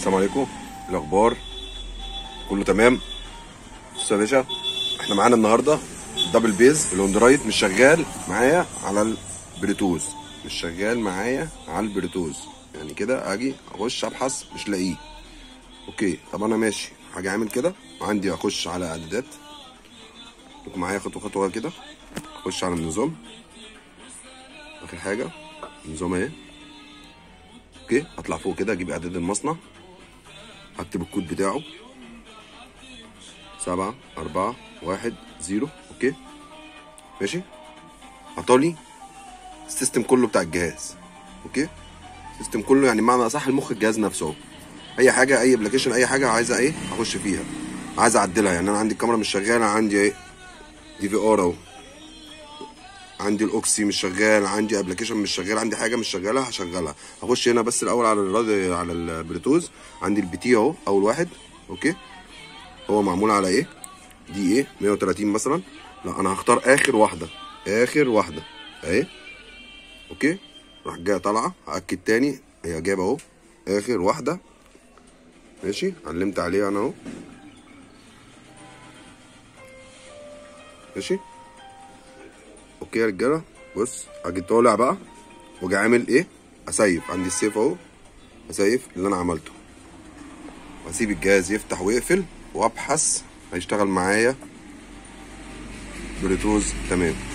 السلام عليكم إيه الاخبار كله تمام بص يا باشا احنا معانا النهارده دبل بيز الاندرويد مش شغال معايا على البلوتوث مش شغال معايا على البلوتوث يعني كده اجي اخش ابحث مش لاقيه اوكي طب انا ماشي هاجي اعمل كده وعندي اخش على اعدادات لكم معايا خطوه خطوه كده اخش على النظام اخر حاجه النظام اهي اوكي اطلع فوق كده اجيب اعداد المصنع اكتب الكود بتاعه سبعة أربعة واحد زيرو أوكي ماشي عطالي السيستم كله بتاع الجهاز أوكي السيستم كله يعني معنى أصح المخ الجهاز نفسه أهو. أي حاجة أي ابلكيشن أي حاجة عايزة إيه أخش فيها عايز أعدلها يعني أنا عندي الكاميرا مش شغالة عندي إيه دي في ار أهو عندي الاوكسي مش شغال عندي ابلكيشن مش شغال عندي حاجه مش شغاله هشغلها هخش هنا بس الاول على الراديو على البلوتوث عندي البي تي اهو اول واحد اوكي هو معمول على ايه دي ايه 130 مثلا لا انا هختار اخر واحده اخر واحده اهي اوكي راح جايه طالعه هاكد تاني هي جايبه اهو اخر واحده ماشي علمت عليها انا اهو ماشي اوكي يا رجاله بص اجي طالع بقى واجي عامل ايه اسيف عندي السيف اهو اسيف اللي انا عملته واسيب الجهاز يفتح ويقفل وابحث هيشتغل معايا بلوتوث تمام